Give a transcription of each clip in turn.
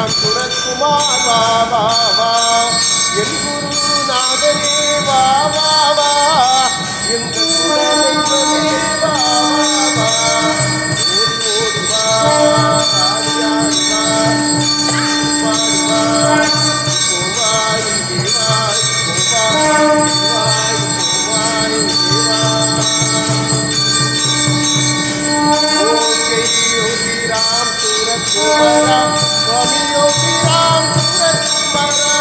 ராம் சுரத்குமார் வா வா வா என் குருநாதனே வா வா வா என் குலதெய்வமே வா வா வா ஓடி ஓடி வா ஆடி ஆடி வா பாடி வா இப்போ வா இங்கே வா இப்போ வா இங்கே வா இப்போ வா இங்கே வா ஓகே யோகி ராம் சூரத் குமாரா சுவாமி யோகி ராம் சூரத் குமாரா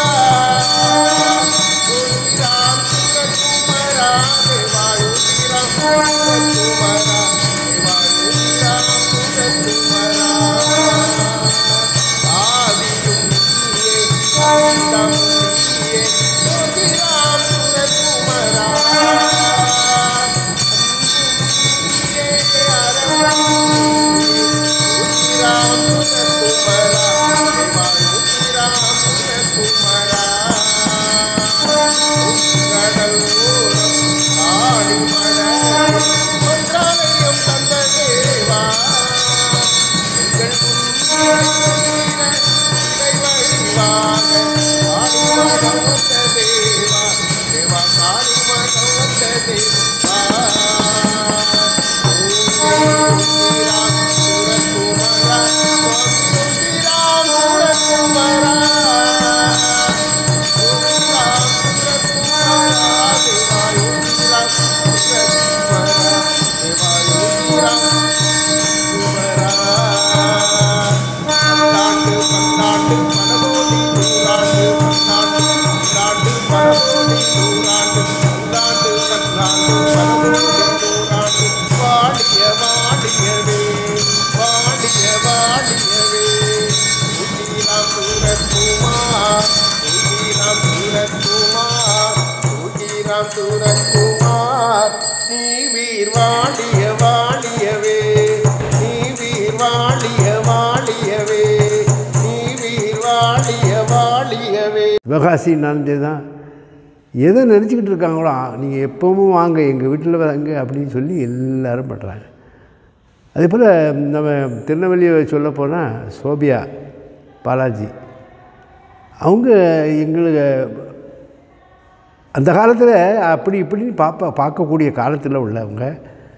யோகி ராம் சூரத் குமாரா தேவா யோகி ராம் சூரத் குமாரா தேவா யோகி ராம் சூரத் குமாரா ஆதியும் நீயே அந்தம் நீயே யோகி ராம் சூரத் குமாரா வாடிய வாடியவே வாடிய வாடியவே உதிராம் சூரத்குமார் உதிராம் சூரத்குமார் உதிராம் சூரத்குமார் நீ வீர் வாடிய வாடியவே நீ வீர் வாடிய வாடியவே நீ வீர் வாடிய வாடியவே சிவகாசினாலும் சரி தான் எதை நினச்சிக்கிட்டு இருக்காங்களோ நீங்கள் எப்பவும் வாங்க எங்கள் வீட்டில் வாங்க அப்படின்னு சொல்லி எல்லாரும் பண்ணுறாங்க அதே போல் நம்ம திருநெல்வேலியை சொல்ல போனால் சோபியா பாலாஜி அவங்க எங்களுக்கு அந்த காலத்தில் அப்படி இப்படின்னு பார்ப்ப பார்க்கக்கூடிய காலத்தில் உள்ளவங்க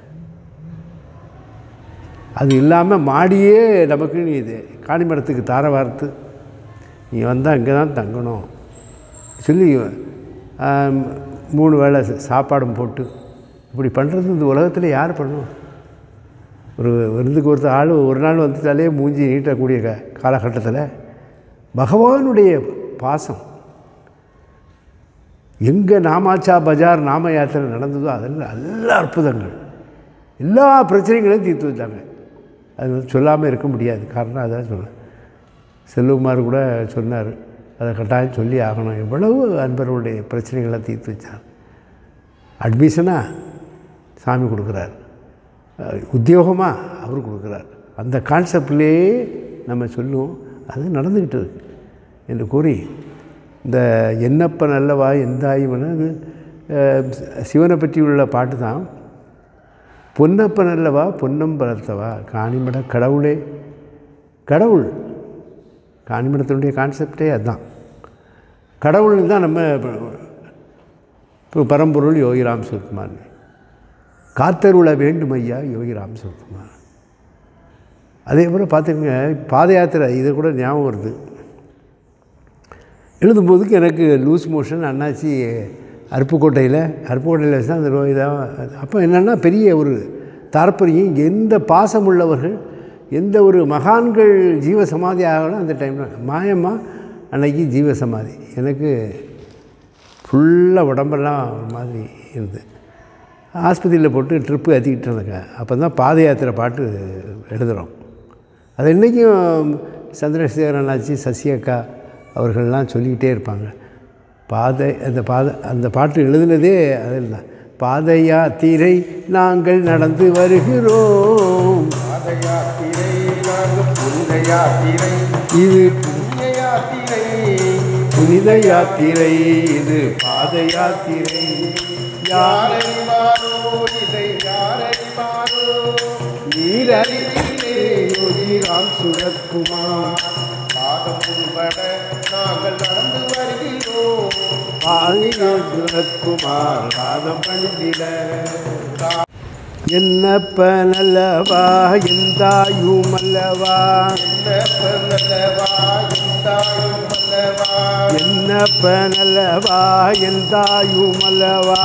அது இல்லாமல் மாடியே நமக்கு நீ இது காணிமரத்துக்கு தார வார்த்து நீ வந்தால் இங்கே தான் தங்கணும் சொல்லி ஆம், மூணு வேளை சா- சாப்பாடும் போட்டு இப்படி பண்ணுறது இந்த உலகத்தில் யார் பண்ணும் ஒரு விருந்துக்கு ஒருத்தர் ஆள் ஒரு நாள் வந்துட்டாலே மூஞ்சி நீட்டக்கூடிய க காலகட்டத்தில் பகவானுடைய பாசம் எங்கே நாமாச்சா பஜார் நாம யாத்திரை நடந்ததோ அதெல்லாம் எல்லா அற்புதங்கள் எல்லா பிரச்சனைகளையும் தீர்த்து வச்சாங்க அது வந்து சொல்லாமல் இருக்க முடியாது காரணம் அதான் சொன்னேன் செல்வகுமார் கூட சொன்னார் அதை கட்டாயம் சொல்லி ஆகணும் எவ்வளவு அன்பர்களுடைய பிரச்சனைகளை தீர்த்து வச்சார் அட்மிஷனாக சாமி கொடுக்குறார் அஹ் உத்தியோகமாக அவர் கொடுக்குறார் அந்த கான்செப்ட்லேயே நம்ம சொல்லுவோம் அது நடந்துக்கிட்டு இருக்கு என்று கூறி இந்த என்னப்ப நல்லவா எந்தாயுமன அது அஹ், சிவனை பற்றி உள்ள பாட்டு தான் பொன்னப்ப நல்லவா பொன்னம் பலத்தவா காணிமட கடவுளே கடவுள் காணிமடத்தினுடைய கான்செப்டே அதுதான் கடவுள் தான் நம்ம இப்போ பரம்பொருள் யோகிராம் சுகுமார் காத்தருள வேண்டும் ஐயா யோகிராம் சுகுமார் அதே போல் பார்த்துக்கங்க பாத யாத்திரை இது கூட ஞாபகம் வருது எழுதும்போதுக்கு எனக்கு லூஸ் மோஷன் அண்ணாச்சி அருப்புக்கோட்டையில் அருப்புக்கோட்டையில் வச்சு தான் அந்த நோய் தான் அப்போ என்னென்னா பெரிய ஒரு தாற்பயம் எந்த பாசம் உள்ளவர்கள் எந்த ஒரு மகான்கள் ஜீவ சமாதி ஆகணும் அந்த டைமில் மாயம்மா அன்னைக்கு ஜீவ சமாதி எனக்கு ஃபுல்லாக உடம்பெல்லாம் ஒரு மாதிரி இருந்தது ஆஸ்பத்திரியில் போட்டு ட்ரிப்பு ஏற்றிக்கிட்டு இருந்தேங்க அப்போ தான் பாத யாத்திரை பாட்டு எழுதுகிறோம் அது இன்றைக்கும் சந்திரசேகரன் அண்ணாச்சி சசி அக்கா அவர்கள்லாம் சொல்லிக்கிட்டே இருப்பாங்க பாதை அந்த பாதை அந்த பாட்டு எழுதுனதே அதில் தான் பாத யாத்திரை நாங்கள் நடந்து வருகிறோம் பாதயாத்திரை நாங்கள் புனித யாத்திரை இது புண்ணிய யாத்திரை புனித யாத்திரை இது பாத யாத்திரை யாரை யாரறிவாரோ இதை யாரறிவாரோ நீரறிவிலே யோகி ராம் சுரத்குமார் பாத பாதம் உள்பட நாங்கள் நடந்து வருகிறோம் ஆகிய சுரத்குமார் பாதம் பணிந்திட என்னப்ப நல்லவா எந்தாயும் அல்லவா நல்லவா எந்தாயும் அல்லவா என்னப்ப நல்லவா எந்தாயும் அல்லவா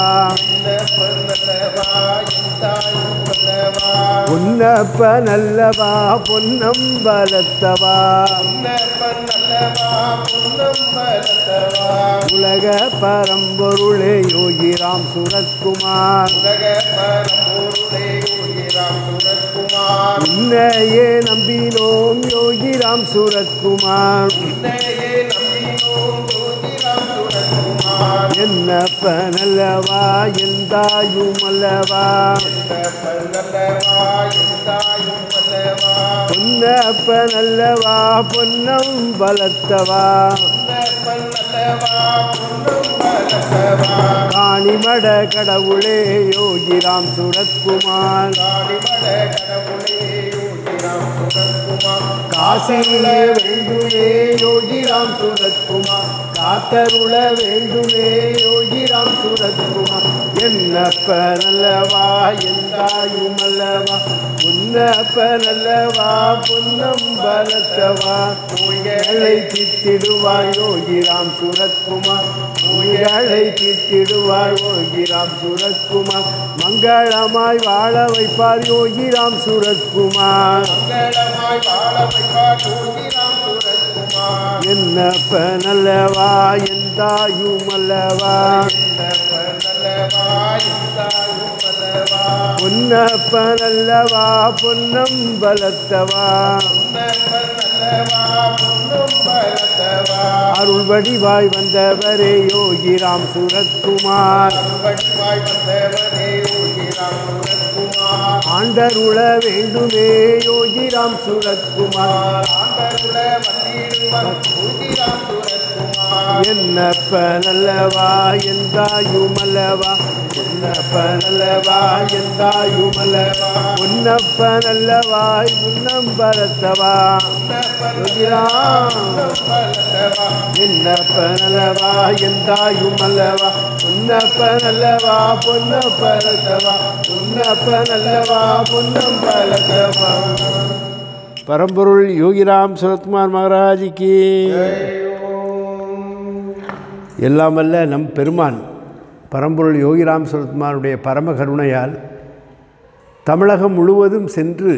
நல்லவா எந்தாயும் அல்லவா உன்னப்ப நல்லவா பொன்னம்பலத்தவா உன்னப்பன் நல்லவா புன்னம் பலத்தவா உலக பரம்பொருளே யோகிராம் சுரத்குமார் உலக பரம்பொருளே யோகிராம் சுரத்குமார் உன்னையே நம்பினோம் யோகிராம் சுரத்குமார் உன்னையே நம்பினோம் யோகிராம் சுரத்குமார் என்னப்ப நல்லவா எந்தாயும் அல்லவா நல்லவன் நல்லவா எந்தாயும் அல்லவா பொன்னப்ப நல்லவா பொன்னம் பலத்தவா உன்னப்பன் நல்லவா புன்னம் பலத்தவா காணிமட கடவுளே யோகிராம் சுரத்குமார் காளிமட கடவுளே யோகிராம் சுரத்குமார் காசிலே வேண்டுமே யோகிராம் சுரத்குமார் காத்தருள வேண்டுமே யோகிராம் சுரத்குமார் என்னப்ப நல்லவா எந்தாயும் அல்லவா உன்னப்ப நல்லவா பொன்னம் பலத்தவா நோய்களை தித்திடுவாய் யோகிராம் சுரத்குமார் நோய்களை தித்திடுவாய் யோகிராம் சுரத்குமார் மங்களமாய் வாழ வைப்பார் யோகிராம் சுரத்குமார் மங்களமாய் வாழ வைப்பார் யோகிராம் சுரத்குமார் என்னப்ப நல்லவா எந்தாயும் அல்லவா நல்லவன் நல்லவா எந்தாயும் அல்லவா பொன்னப்ப நல்லவா பொன்னம் பலத்தவா உன்னப்பன் நல்லவா புன்னம் பலத்தவா அருள் வடிவாய் வந்தவரே யோகிராம் சுரத்குமார் வடிவாய் வந்தவனே யோகிராம் சுரத்குமார் ஆண்டருள வேண்டுமே யோகிராம் சுரத்குமார் ஆண்டருள வந்திடுவன் யோகிராம் சுரத்குமார் என்னப்ப நல்லவா எந்தாயும் அல்லவா பொன்னப்ப நல்லவா எந்தாயும் அல்லவா பொன்னப்ப நல்லவாய் முன்னம் பரத்தவா யோகிராம் பலத்தவா என்னப்ப நல்லவா எந்தாயும் அல்லவா பொன்னப்ப நல்லவா பொன்னப்ப ரத்தவா பொன்னப்ப நல்லவா பொன்னம் பலத்தவா பரம்பொருள் யோகிராம் சுரத்குமார் மகாராஜிக்கு எல்லாம் வல்ல நம் பெருமான் பரம்பொருள் யோகிராம் சுரத்குமாருடைய பரம கருணையால் தமிழகம் முழுவதும் சென்று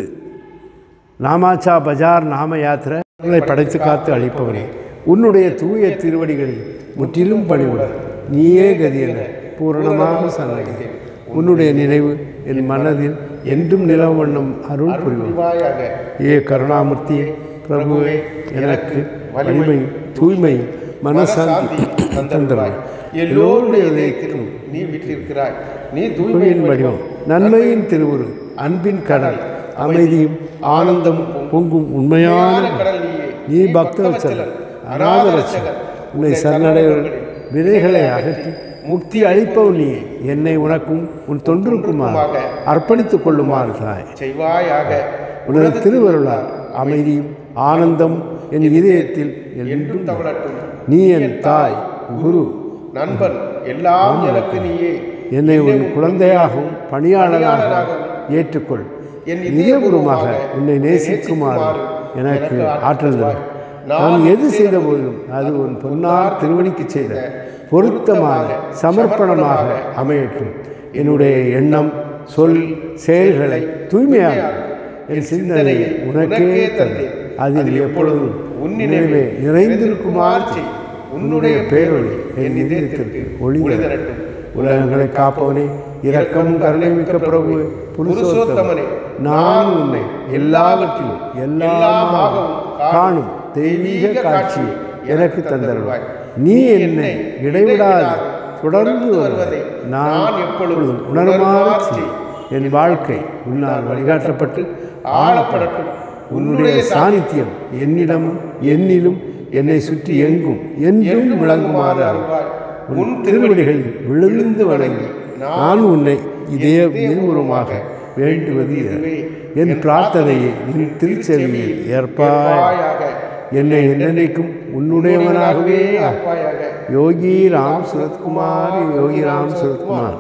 நாமாச்சா பஜார் நாம யாத்திரை உங்களை படைத்து காத்து அளிப்பவனே உன்னுடைய தூய திருவடிகளில் முற்றிலும் பணிவுடன் நீயே கதி என பூரணமாக சரணடைகிறேன் உன்னுடைய நினைவு என் மனதில் என்றும் நிலவ வண்ணம் அருள் புரிவோம் புரிவாயாக ஏ கருணாமூர்த்தியே பிரபுவே எனக்கு வலிமை தூய்மை மனசாந்தி தந்தருவாய் எல்லோருடைய இதயத்திலும் நீ விட்டிருக்கிறாய் நீ தூய்மையின் தூய்மையின் வடிவம் நன்மையின் திருவுரு அன்பின் கடல் அமைதியும் ஆனந்தமும் பொங்கும் உண்மையான கடல் நீயே நீ பக்தவச்சலன் அநாத ரட்சகன் உன்னை சரணடைவர்கள் வினைகளை அகற்றி முக்தி அளிப்பவன் நீ என்னை உனக்கும் உன் தொன்றுக்குமாறு அர்ப்பணித்துக் கொள்ளுமாறு தாய் செய்வாயாக உனது திருவருளால் அமைதியும் ஆனந்தம் என் இதயத்தில் என்றும் தவளட்டும் நீ என் தாய் குரு நண்பன் எல்லாம் எனக்கு நீயே என்னை உன் குழந்தையாகவும் பணியாளராகவும் ஏற்றுக்கொள் என் இதயபூர்வமாக உன்னை நேசிக்குமாறு எனக்கு ஆற்றல் தரும் நான் எது செய்த போதிலும் அது உன் பொன்னார் திருவடிக்கு செய்த பொருத்தமான சமர்ப்பணமாக அமையட்டும் என்னுடைய எண்ணம் சொல் செயல்களை தூய்மையாக என் சிந்தனையை உனக்கே தந்தேன் அதில் எப்பொழுதும் உன் நினைவே நிறைந்திருக்குமாறு செய் உன்னுடைய பேரொளி என் இதயத்திற்கு ஒளி தரட்டும் உலகங்களை காப்பவனே இரக்கமும் கருணை மிக்க பிரபு புருஷோத்தமனே நான் உன்னை எல்லாவற்றிலும் எல்லாமாகவும் காணும் தெய்வீக காட்சியை எனக்கு தந்தருவாய் நீ என்னை இடைவிடாது தொடர்ந்து வருவதை நான் எப்பொழுதும் உணர்மாறு செய். என் வாழ்க்கை உன்னால் வழிகாட்டப்பட்டு ஆளப்படட்டும் உன்னுடைய சாநித்தியம் என்னிடமும் என்னிலும் என்னை சுற்றி எங்கும் என்றும் விளங்குமாறு அருள்வாய். உன் திருவடிகளில் விழுந்து வணங்கி நான் உன்னை இதய இதயபூர்வமாக வேண்டுவது இதுவே. என் பிரார்த்தனையை என் திருச்செவியில் ஏற்பாய் வாயாக என்னை என்னென்னைக்கும் உன்னுடையவனாகவே ஆப்பாயாக யோகி ராம் சுரத்குமார் யோகி ராம் சுரத்குமார்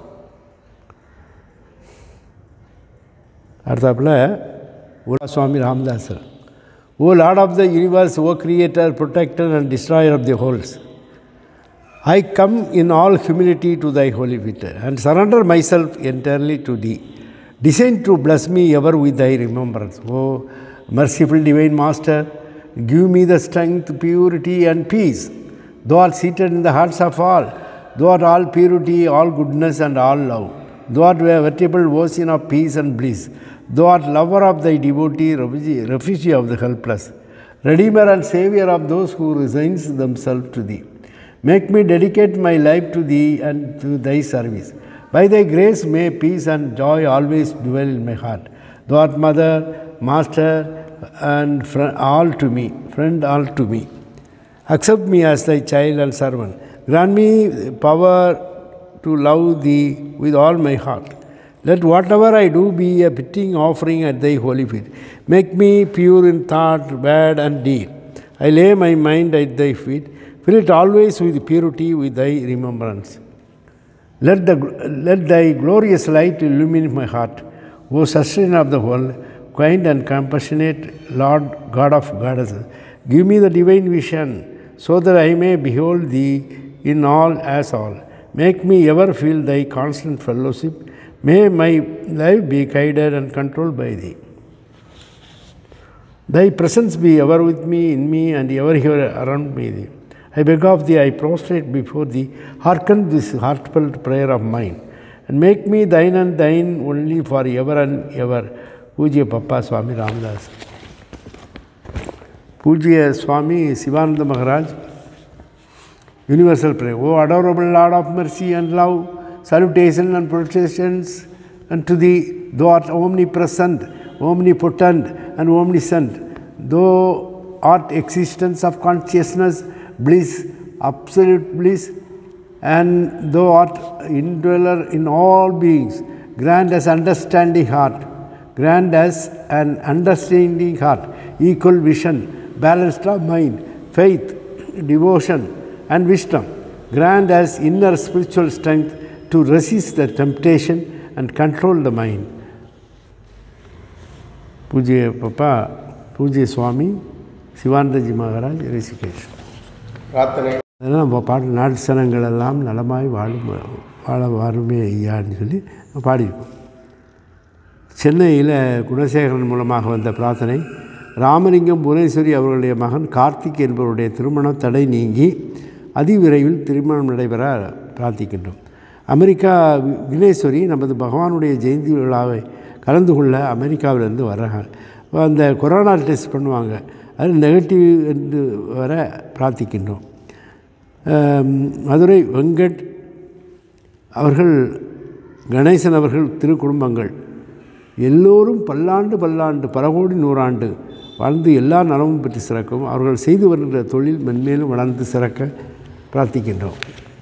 அடுத்தாப்புல ஒரு சுவாமி ராமதாசர் O Lord of the universe O creator protector and destroyer of the wholes I come in all humility to thy holy feet and surrender myself entirely to thee. Design to bless me ever with thy remembrance. O merciful divine master, give me the strength, purity, and peace. Thou art seated in the hearts of all. Thou art all purity, all goodness, and all love. Thou art a veritable ocean of peace and bliss. Thou art lover of thy devotee, refuge refuge of the helpless, redeemer and savior of those who resign themselves to thee. Make me dedicate my life to Thee and to Thy service. By Thy grace, may peace and joy always dwell in my heart. Thou art Mother, Master, and friend, all to me, friend all to me. Accept me as Thy child and servant. Grant me power to love Thee with all my heart. Let whatever I do be a fitting offering at Thy holy feet. Make me pure in thought, word, and deed. I lay my mind at Thy feet. Fill it always with purity, with Thy remembrance. Let, the, let Thy glorious light illumine my heart. O sustainer of the world, kind and compassionate Lord God of goddesses, give me the divine vision so that I may behold Thee in all as all. Make me ever feel Thy constant fellowship. May my life be guided and controlled by Thee. Thy presence be ever with me, in me, and ever here around me. I beg of Thee, I prostrate before Thee, hearken this heartfelt prayer of mine, and make me Thine and Thine only for ever and ever. Pujya Papa Swami Ramdas. Pujya Swami Sivananda Maharaj, Universal Prayer. O adorable Lord of mercy and love, salutation and protections unto Thee, Thou art omnipresent, omnipotent, and omniscient. Thou art existence of consciousness, bliss, absolute bliss, and Thou art indweller in all beings. Grant us understanding heart, grant us an understanding heart, equal vision, balanced of mind, faith, devotion, and wisdom. Grant us inner spiritual strength to resist the temptation and control the mind. பூஜ்ய பப்பா பூஜ்ய சுவாமி சிவானந்தஜி மகாராஜ் ரிஷிகேஷ் பிரார்த்தனை அதெல்லாம் நம்ம பாட்டு நாட்டு சனங்கள் எல்லாம் நலமாய் வாழும் வாழ வாருமே ஐயான்னு சொல்லி பாடியிருக்கோம் சென்னையில் குணசேகரன் மூலமாக வந்த பிரார்த்தனை ராமலிங்கம் புவனேஸ்வரி அவர்களுடைய மகன் கார்த்திக் என்பவருடைய திருமண தடை நீங்கி அதிவிரைவில் திருமணம் நடைபெற பிரார்த்திக்கின்றோம் அமெரிக்கா வி- விக்னேஸ்வரி நமது பகவானுடைய ஜெயந்தி விழாவை கலந்து கொள்ள அமெரிக்காவிலேருந்து வர்றாங்க அந்த கொரோனா டெஸ்ட் பண்ணுவாங்க அது நெகட்டிவ் என்று வர பிரார்த்திக்கின்றோம் ஆம், மதுரை வெங்கட் அவர்கள் கணேசன் அவர்கள் திருக்குடும்பங்கள் எல்லோரும் பல்லாண்டு பல்லாண்டு பல கோடி நூறாண்டு வாழ்ந்து எல்லா நலமும் பெற்று சிறக்கவும் அவர்கள் செய்து வருகிற தொழில் மென்மேலும் வளர்ந்து சிறக்க பிரார்த்திக்கின்றோம்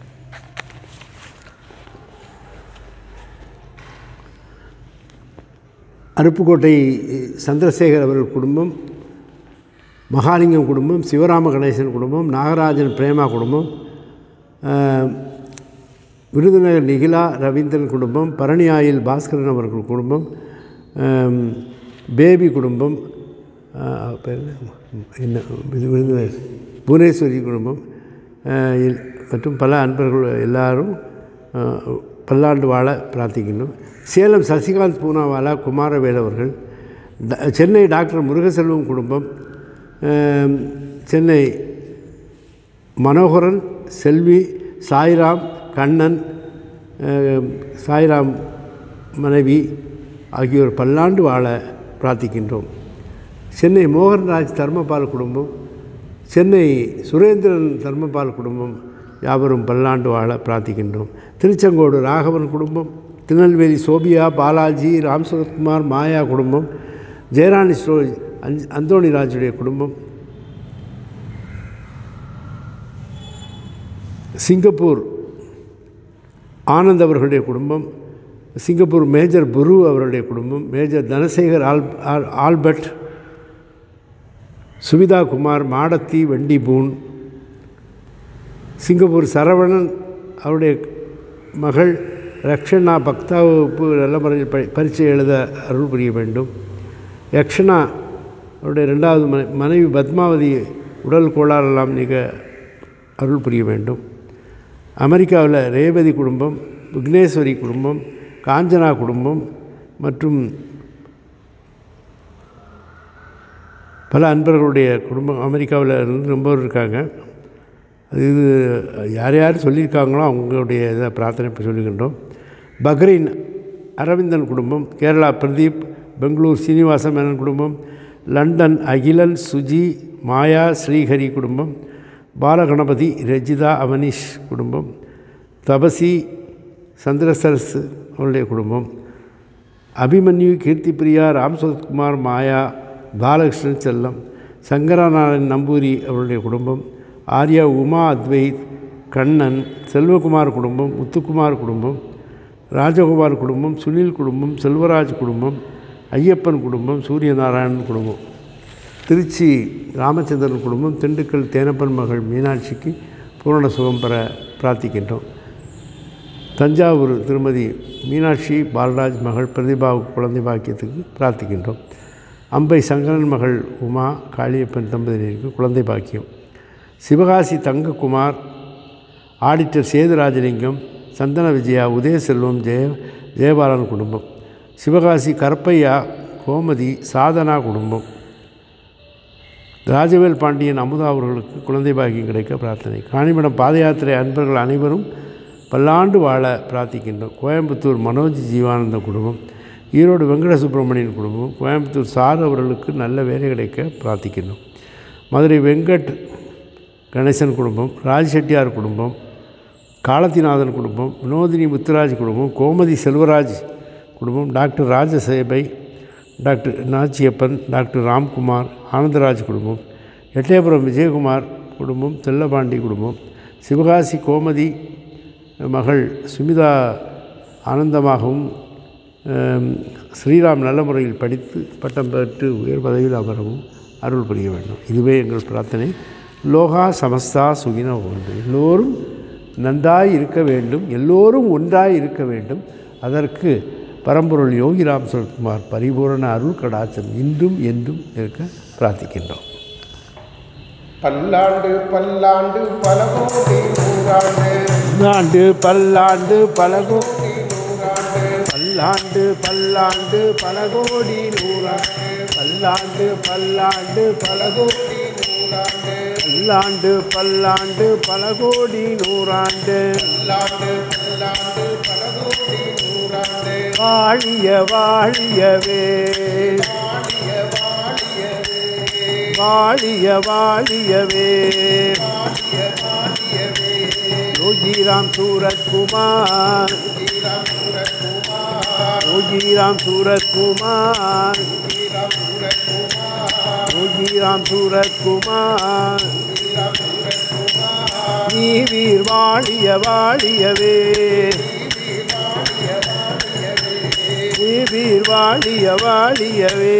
அருப்புக்கோட்டை சந்திரசேகர் அவர்கள் குடும்பம் மகாலிங்கம் குடும்பம் சிவராம கணேசன் குடும்பம் நாகராஜன் பிரேமா குடும்பம் ஆஹ், விருதுநகர் நிகிலா ரவீந்திரன் குடும்பம் பரணி ஆயில் பாஸ்கரன் அவர்கள் குடும்பம் ஆம், பேபி குடும்பம் ஆஹ், பேர் என்ன? என்ன இது விருதுநகர் புவனேஸ்வரி குடும்பம் ஆஹ், இல்- மற்றும் பல அன்பர்கள் எல்லாரும் ஆஹ், பல்லாண்டு வாழ பிரார்த்திக்கின்றோம் சேலம் சசிகாந்த் பூனாவாலா குமாரவேல் அவர்கள் ட- சென்னை டாக்டர் முருகசெல்வம் குடும்பம் ஆம், சென்னை மனோகரன் செல்வி சாய்ராம் கண்ணன் ஆம், சாய்ராம் மனைவி ஆகியோர் பல்லாண்டு வாழ பிரார்த்திக்கின்றோம் சென்னை மோகன்ராஜ் தர்மபால் குடும்பம் சென்னை சுரேந்திரன் தர்மபால் குடும்பம் யாவரும் பல்லாண்டு வாழ பிரார்த்திக்கின்றோம் திருச்செங்கோடு ராகவன் குடும்பம் திருநெல்வேலி சோபியா பாலாஜி ராம் சுரத்குமார் மாயா குடும்பம் ஜெயராணி ஸ்டோ அஞ் அந்தோணிராஜுடைய குடும்பம் சிங்கப்பூர் ஆனந்த் அவர்களுடைய குடும்பம் சிங்கப்பூர் மேஜர் புரு அவருடைய குடும்பம் மேஜர் தனசேகர் ஆல் ஆல்- ஆல்பர்ட் சுவிதா குமார் மாடத்தி வெண்டிபூன் சிங்கப்பூர் சரவணன் அவருடைய மகள் ரக்ஷனா பக்தா வகுப்பு நல்ல முறையில் ப பரீட்சை எழுத அருள் புரிய வேண்டும் யக்ஷனா அவருடைய ரெண்டாவது மனை மனைவி பத்மாவதி உடல் கோளாறெல்லாம் நீங்க அருள் புரிய வேண்டும் அமெரிக்காவில் ரேவதி குடும்பம் விக்னேஸ்வரி குடும்பம் காஞ்சனா குடும்பம் மற்றும் பல அன்பர்களுடைய குடும்பம் அமெரிக்காவில் இருந்து ரொம்ப பேர் இருக்காங்க அது இது யார் யார் சொல்லியிருக்காங்களோ அவங்களுடைய இதை பிரார்த்தனை இப்போ சொல்லுகின்றோம் பக்ரீன் அரவிந்தன் குடும்பம் கேரளா பிரதீப் பெங்களூர் சீனிவாச மேனன் குடும்பம் லண்டன் அகிலன் சுஜி மாயா ஸ்ரீஹரி குடும்பம் பாலகணபதி ரஜிதா அவனிஷ் குடும்பம் தபசி சந்திரசரஸ் அவருடைய குடும்பம் அபிமன்யு கீர்த்திப்பிரியா ராம் சரத்குமார் மாயா பாலகிருஷ்ணன் செல்லம் சங்கரநாராயண் நம்பூரி அவருடைய குடும்பம் ஆர்யா உமா அத்வைத் கண்ணன் செல்வகுமார் குடும்பம் முத்துக்குமார் குடும்பம் ராஜகோபால் குடும்பம் சுனில் குடும்பம் செல்வராஜ் குடும்பம் ஐயப்பன் குடும்பம் சூரியநாராயணன் குடும்பம் திருச்சி ராமச்சந்திரன் குடும்பம் திண்டுக்கல் தேனப்பன் மகள் மீனாட்சிக்கு பூரண சுகம் பெற பிரார்த்திக்கின்றோம் தஞ்சாவூர் திருமதி மீனாட்சி பாலராஜ் மகள் பிரதிபாவுக்கு குழந்தை பாக்கியத்துக்கு பிரார்த்திக்கின்றோம் அம்பை சங்கரன் மகள் உமா காளியப்பன் தம்பதியினருக்கு குழந்தை பாக்கியம் சிவகாசி தங்கக்குமார் ஆடிட்டர் சேதுராஜலிங்கம் சந்தன விஜயா உதயசெல்வம் ஜெய ஜெயபாலன் குடும்பம் சிவகாசி கருப்பையா கோமதி சாதனா குடும்பம் ராஜவேல் பாண்டியன் அமுதா அவர்களுக்கு குழந்தை பாக்கியம் கிடைக்க பிரார்த்தனை காணிமடம் பாத யாத்திரை அன்பர்கள் அனைவரும் பல்லாண்டு வாழ பிரார்த்திக்கின்றோம் கோயம்புத்தூர் மனோஜ் ஜீவானந்த குடும்பம் ஈரோடு வெங்கட சுப்பிரமணியன் குடும்பம் கோயம்புத்தூர் சார் அவர்களுக்கு நல்ல வேலை கிடைக்க பிரார்த்திக்கின்றோம் மதுரை வெங்கட் கணேசன் குடும்பம் ராஜ் செட்டியார் குடும்பம் காலத்திநாதன் குடும்பம் வினோதினி முத்துராஜ் குடும்பம் கோமதி செல்வராஜ் குடும்பம் doctor Rajasebai doctor Nachiappan doctor Ramkumar Anandaraj குடும்பம் எட்டயபுரம் விஜயகுமார் குடும்பம் தெல்லபாண்டி குடும்பம் சிவகாசி கோமதி மகள் சுமிதா ஆனந்தமாகவும் ஆம், ஸ்ரீராம் நல்ல முறையில் படித்து பட்டம் பெற்று உயர் பதவியில் அமரவும் அருள் புரிய வேண்டும் இதுவே எங்கள் பிரார்த்தனை லோகா சமஸ்தா சுகின ஒன்று எல்லோரும் நன்றாய் இருக்க வேண்டும் எல்லோரும் ஒன்றாய் இருக்க வேண்டும் அதற்கு பரம்பொருள் யோகிராம் சுரத்குமார் பரிபூரண அருள் கடாச்சம் இன்றும் என்றும் இருக்க பிரார்த்திக்கின்றோம் பல்லாண்டு பல்லாண்டு பல கோடி நூறாண்டு ஆண்டு பல்லாண்டு பலகோ நூறாண்டு பல்லாண்டு பல்லாண்டு பல கோடி நூறாண்டு பல்லாண்டு பல்லாண்டு பல கோடி நூறாண்டு பல்லாண்டு பல்லாண்டு பல கோடி நூறாண்டு பல்லாண்டு பல்லாண்டு பல கோடி நூறாண்டு வாழிய வாழியவே வாழிய வாழியவே வாழிய வாழியவே வாழிய வாழியவே யோகிராம் சூரத்குமார் ஸ்ரீராம் சூரகுமார் யோகிராம் சூரத்குமார் ஸ்ரீராம் சூரகுமார் யோகிராம் சூரத்குமார் ஸ்ரீராம் சூரகுமார் நீ வீர் வாழிய வாழியவே நீ வீர் வாழிய வாழியவே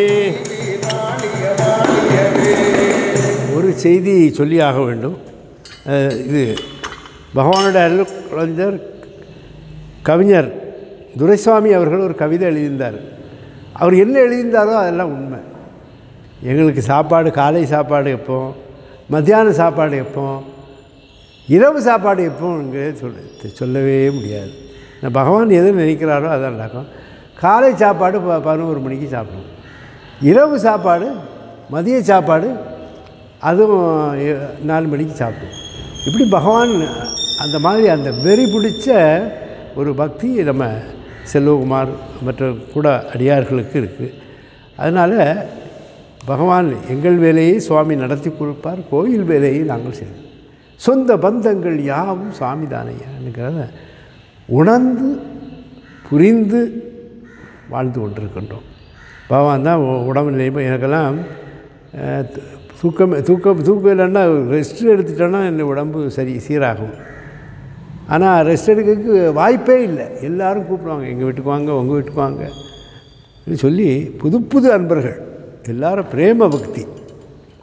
ஒரு செய்தி சொல்லியாக வேண்டும் அஹ், இது பகவானுடைய அருள் குழந்தர் கவிஞர் துரைசாமி அவர்கள் ஒரு கவிதை எழுதியிருந்தார் அவர் என்ன எழுதியிருந்தாரோ அதெல்லாம் உண்மை எங்களுக்கு சாப்பாடு காலை சாப்பாடு எப்போ மத்தியான சாப்பாடு எப்போ இரவு சாப்பாடு எப்போங்க சொல்ல சொல்லவே முடியாது நான் பகவான் எது நினைக்கிறாரோ அதான் நடக்கும் காலை சாப்பாடு ப பதினோரு மணிக்கு சாப்பிடுவோம் இரவு சாப்பாடு மதிய சாப்பாடு அதுவும் எ- நாலு மணிக்கு சாப்பிடுவோம் இப்படி பகவான் அந்த மாதிரி அந்த வெறி பிடிச்ச ஒரு பக்தி நம்ம செல்வகுமார் மற்ற கூட அடியார்களுக்கு இருக்குது அதனால் பகவான் எங்கள் வேலையை சுவாமி நடத்தி கொடுப்பார் கோயில் வேலையை நாங்கள் செய்வோம் சொந்த பந்தங்கள் யாவும் சுவாமி தானையாங்கிறத உணர்ந்து புரிந்து வாழ்ந்து கொண்டிருக்கின்றோம் பகவான் தான் உ- உடம்பு நிலைமை எனக்கெல்லாம் அஹ், து- தூக்கம் தூக்கம் தூக்கம் இல்லைன்னா ரெஸ்ட் எடுத்துட்டோன்னா என் உடம்பு சரி சீராகும் ஆனால் ரெஸ்ட் எடுக்கிறதுக்கு வாய்ப்பே இல்லை எல்லாரும் கூப்பிடுவாங்க எங்கள் வீட்டுக்கு வாங்க உங்கள் வீட்டுக்கு வாங்க ன்னு சொல்லி புது புது அன்பர்கள் எல்லாரும் பிரேம பக்தி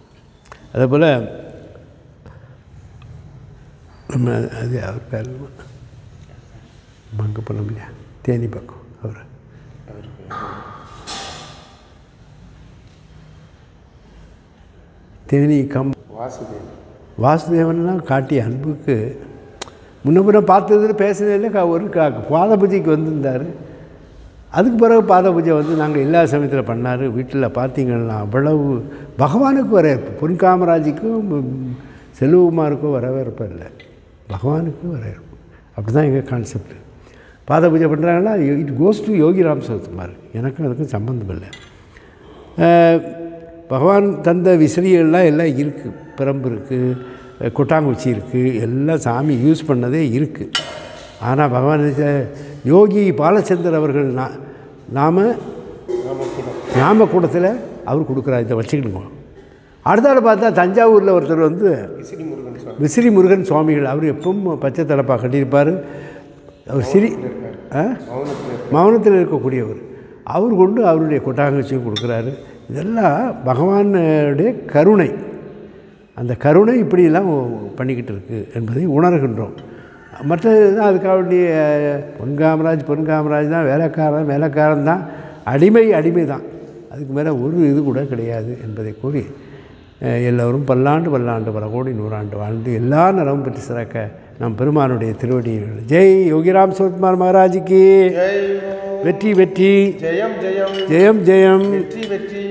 அதே போல் நம்ம அது அவர் பேர் அங்கே போனோம் இல்லையா தேனி பக்கம் அவர் தேனி கம் வாசுதேவன் வாசுதேவன்லாம் காட்டிய அன்புக்கு முன்ன பின்ன பார்த்ததுல பேசுனதில் க ஒரு க பாத பூஜைக்கு வந்திருந்தார் அதுக்கு பிறகு பாத பூஜை வந்து நாங்கள் எல்லா சமயத்தில் பண்ணார் வீட்டில் பார்த்தீங்கன்னா அவ்வளவு பகவானுக்கு வரவேற்பு பொன் காமராஜுக்கும் ம், செல்வகுமாருக்கும் வரவேற்பு இல்லை பகவானுக்கு வரவேற்பு அப்படி தான் எங்கள் கான்செப்ட் பாத பூஜை பண்ணுறாங்கன்னா it goes to Yogiram Sarathkumar எனக்கும் அதுக்கும் சம்மந்தம் இல்லை அஹ், பகவான் தந்த விசிறிகள்லாம் எல்லாம் இருக்குது பிரம்பு இருக்குது கொட்டாங்குச்சி இருக்குது எல்லாம் சாமி யூஸ் பண்ணதே இருக்குது ஆனால் பகவான் நினைச்ச- யோகி பாலச்சந்தர் அவர்கள் நா நாம் ஞாமக்கூடத்தில் அவர் கொடுக்குறாரு இதை வச்சுக்கிடுங்க அடுத்தால பார்த்தா தஞ்சாவூரில் ஒருத்தர் வந்து விசிறி முருகன் சுவாமி விசிறி முருகன் சுவாமிகள் அவர் எப்பவும் பச்சை தலைப்பா கட்டியிருப்பார் அவர் சிரி ஆ மௌனத்தில் மௌனத்தில் இருக்கக்கூடியவர் அவர் கொண்டு அவருடைய கொட்டாங்கச்சியும் கொடுக்குறாரு இதெல்லாம் பகவானுடைய கருணை அந்த கருணை இப்படியெல்லாம் பண்ணிக்கிட்டு இருக்குது என்பதை உணர்கின்றோம் மற்றது அதுக்காக வேண்டிய பொன் காமராஜ் பொன் காமராஜ் தான் வேலைக்காரன் வேலைக்காரன் தான் அடிமை அடிமை தான் அதுக்கு மேலே ஒரு இது கூட கிடையாது என்பதை கூறி அஹ், எல்லோரும் பல்லாண்டு பல்லாண்டு பல கோடி நூறாண்டு வாழ்ந்து எல்லா நலமும் பெற்று சிறக்க நம் பெருமானுடைய திருவடியில் ஜெய் யோகிராம் சிவகுமார் மகாராஜுக்கு ஜெய் வெற்றி வெற்றி ஜெயம் ஜெயம் ஜெயம் ஜெயம் வெற்றி வெற்றி